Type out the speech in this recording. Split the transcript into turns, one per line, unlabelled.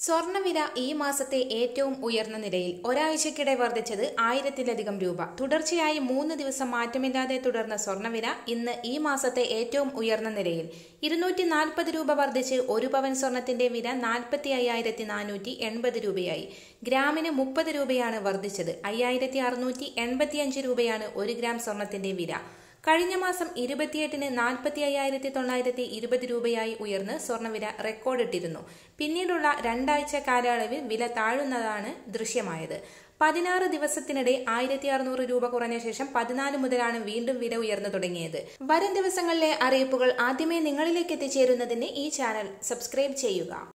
സ്വർണ്ണവില ഈ മാസത്തെ ഏറ്റവും ഉയർന്ന നിലയിൽ ഒരാഴ്ചക്കിടെ വർദ്ധിച്ചത് ആയിരത്തിലധികം രൂപ തുടർച്ചയായി മൂന്ന് ദിവസം മാറ്റമില്ലാതെ തുടർന്ന സ്വർണ്ണവില ഇന്ന് ഈ മാസത്തെ ഏറ്റവും ഉയർന്ന നിലയിൽ ഇരുന്നൂറ്റി നാൽപ്പത് രൂപ വർദ്ധിച്ച് ഒരു പവൻ സ്വർണത്തിന്റെ വില നാൽപ്പത്തി അയ്യായിരത്തി നാനൂറ്റി എൺപത് രൂപയായി ഗ്രാമിന് മുപ്പത് രൂപയാണ് വർദ്ധിച്ചത് അയ്യായിരത്തി അറുന്നൂറ്റി എൺപത്തിയഞ്ച് രൂപയാണ് ഒരു ഗ്രാം സ്വർണത്തിന്റെ വില കഴിഞ്ഞ മാസം ഇരുപത്തിയെട്ടിന് നാൽപ്പത്തി അയ്യായിരത്തി തൊള്ളായിരത്തി ഇരുപത് രൂപയായി ഉയർന്ന് സ്വർണ്ണവില റെക്കോർഡിട്ടിരുന്നു പിന്നീടുള്ള രണ്ടാഴ്ച കാലയളവിൽ വില താഴുന്നതാണ് ദൃശ്യമായത് പതിനാറ് ദിവസത്തിനിടെ ആയിരത്തി അറുന്നൂറ് രൂപ കുറഞ്ഞ ശേഷം പതിനാല് മുതലാണ് വീണ്ടും വില ഉയർന്നു തുടങ്ങിയത് വരും ദിവസങ്ങളിലെ അറിയിപ്പുകൾ ആദ്യമേ നിങ്ങളിലേക്ക് എത്തിച്ചേരുന്നതിന് ഈ ചാനൽ സബ്സ്ക്രൈബ് ചെയ്യുക